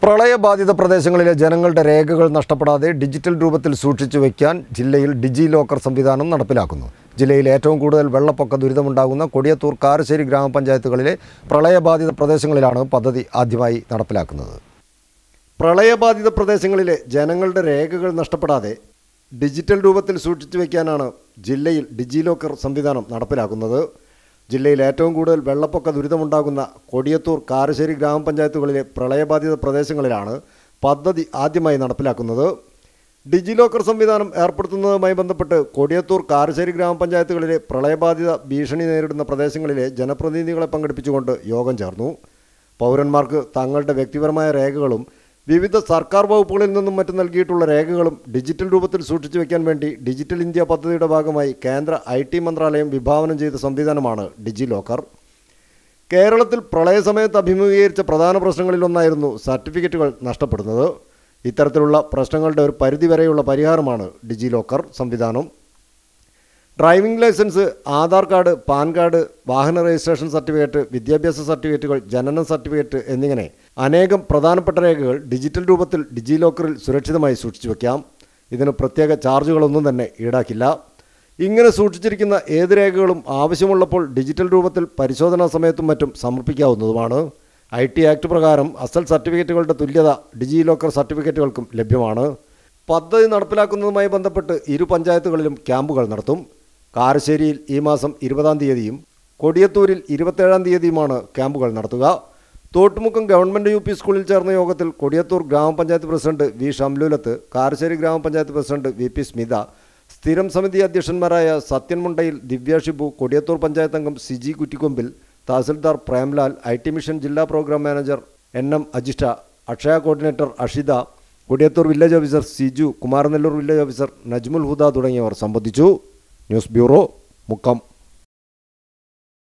പ്രളയബാധിത പ്രദേശങ്ങളിലെ ജനങ്ങളുടെ രേഖകൾ നഷ്ടപ്പെടാതെ ഡിജിറ്റൽ രൂപത്തിൽ സൂക്ഷിച്ചു വയ്ക്കാൻ ജില്ലയിൽ ഡിജി ലോക്കർ സംവിധാനം നടപ്പിലാക്കുന്നു ജില്ലയിൽ ഏറ്റവും കൂടുതൽ വെള്ളപ്പൊക്ക ദുരിതമുണ്ടാകുന്ന കൊടിയത്തൂർ കാരശ്ശേരി ഗ്രാമപഞ്ചായത്തുകളിലെ പ്രളയബാധിത പ്രദേശങ്ങളിലാണ് പദ്ധതി ആദ്യമായി നടപ്പിലാക്കുന്നത് പ്രളയബാധിത പ്രദേശങ്ങളിലെ ജനങ്ങളുടെ രേഖകൾ നഷ്ടപ്പെടാതെ ഡിജിറ്റൽ രൂപത്തിൽ സൂക്ഷിച്ചു വയ്ക്കാനാണ് ജില്ലയിൽ ഡിജി ലോക്കർ സംവിധാനം നടപ്പിലാക്കുന്നത് ജില്ലയിൽ ഏറ്റവും കൂടുതൽ വെള്ളപ്പൊക്ക ദുരിതമുണ്ടാകുന്ന കൊടിയത്തൂർ കാരശ്ശേരി ഗ്രാമപഞ്ചായത്തുകളിലെ പ്രളയബാധിത പ്രദേശങ്ങളിലാണ് പദ്ധതി ആദ്യമായി നടപ്പിലാക്കുന്നത് ഡിജി ലോക്കർ സംവിധാനം ഏർപ്പെടുത്തുന്നതുമായി ബന്ധപ്പെട്ട് കൊടിയത്തൂർ കാരശ്ശേരി ഗ്രാമപഞ്ചായത്തുകളിലെ പ്രളയബാധിത ഭീഷണി നേരിടുന്ന പ്രദേശങ്ങളിലെ ജനപ്രതിനിധികളെ പങ്കെടുപ്പിച്ചുകൊണ്ട് യോഗം ചേർന്നു പൗരന്മാർക്ക് തങ്ങളുടെ വ്യക്തിപരമായ രേഖകളും വിവിധ സർക്കാർ വകുപ്പുകളിൽ നിന്നും മറ്റും നൽകിയിട്ടുള്ള രേഖകളും ഡിജിറ്റൽ രൂപത്തിൽ സൂക്ഷിച്ചു വയ്ക്കാൻ വേണ്ടി ഡിജിറ്റൽ ഇന്ത്യ പദ്ധതിയുടെ ഭാഗമായി കേന്ദ്ര ഐ ടി മന്ത്രാലയം വിഭാവനം ചെയ്ത സംവിധാനമാണ് ഡിജി ലോക്കർ കേരളത്തിൽ പ്രളയസമയത്ത് അഭിമുഖീകരിച്ച പ്രധാന പ്രശ്നങ്ങളിലൊന്നായിരുന്നു സർട്ടിഫിക്കറ്റുകൾ നഷ്ടപ്പെടുന്നത് ഇത്തരത്തിലുള്ള പ്രശ്നങ്ങളുടെ ഒരു പരിധിവരെയുള്ള പരിഹാരമാണ് ഡിജി ലോക്കർ സംവിധാനം driving licence Aadhaar card PAN card വാഹന രജിസ്ട്രേഷൻ സർട്ടിഫിക്കറ്റ് വിദ്യാഭ്യാസ സർട്ടിഫിക്കറ്റുകൾ ജനന സർട്ടിഫിക്കറ്റ് എന്നിങ്ങനെ അനേകം പ്രധാനപ്പെട്ട രേഖകൾ ഡിജിറ്റൽ രൂപത്തിൽ ഡിജി ലോക്കറിൽ സുരക്ഷിതമായി സൂക്ഷിച്ചു വയ്ക്കാം ഇതിന് പ്രത്യേക ചാർജുകളൊന്നും തന്നെ ഈടാക്കില്ല ഇങ്ങനെ സൂക്ഷിച്ചിരിക്കുന്ന ഏത് രേഖകളും ആവശ്യമുള്ളപ്പോൾ ഡിജിറ്റൽ രൂപത്തിൽ പരിശോധനാ സമയത്തും മറ്റും സമർപ്പിക്കാവുന്നതുമാണ് ഐ ടി ആക്ട് പ്രകാരം അസൽ സർട്ടിഫിക്കറ്റുകളുടെ തുല്യത ഡിജി ലോക്കർ സർട്ടിഫിക്കറ്റുകൾക്കും ലഭ്യമാണ് പദ്ധതി നടപ്പിലാക്കുന്നതുമായി ബന്ധപ്പെട്ട് ഇരു പഞ്ചായത്തുകളിലും ക്യാമ്പുകൾ നടത്തും കാരശ്ശേരിയിൽ ഈ മാസം ഇരുപതാം തീയതിയും കൊടിയത്തൂരിൽ ഇരുപത്തേഴാം തീയതിയുമാണ് ക്യാമ്പുകൾ നടത്തുക തോട്ടുമുക്കം ഗവൺമെൻറ് യു പി സ്കൂളിൽ ചേർന്ന യോഗത്തിൽ കൊടിയത്തൂർ ഗ്രാമപഞ്ചായത്ത് പ്രസിഡന്റ് വി ഷംലൂലത്ത് കാരശ്ശേരി ഗ്രാമപഞ്ചായത്ത് പ്രസിഡന്റ് വി പി സ്മിത സ്ഥിരം സമിതി അധ്യക്ഷന്മാരായ സത്യൻ മുണ്ടയിൽ ദിവ്യ ഷിബു കൊടിയത്തൂർ പഞ്ചായത്ത് അംഗം Siji Kuttikkombil tahsildar Premlal I T mission ജില്ലാ programme manager N M Ajishta Akshaya coordinator Ashitha Kodiyathur village officer Siju Kumaranellur village officer Najmul Huda തുടങ്ങിയവർ സംബന്ധിച്ചു ന്യൂസ് ബ്യൂറോ മുക്കം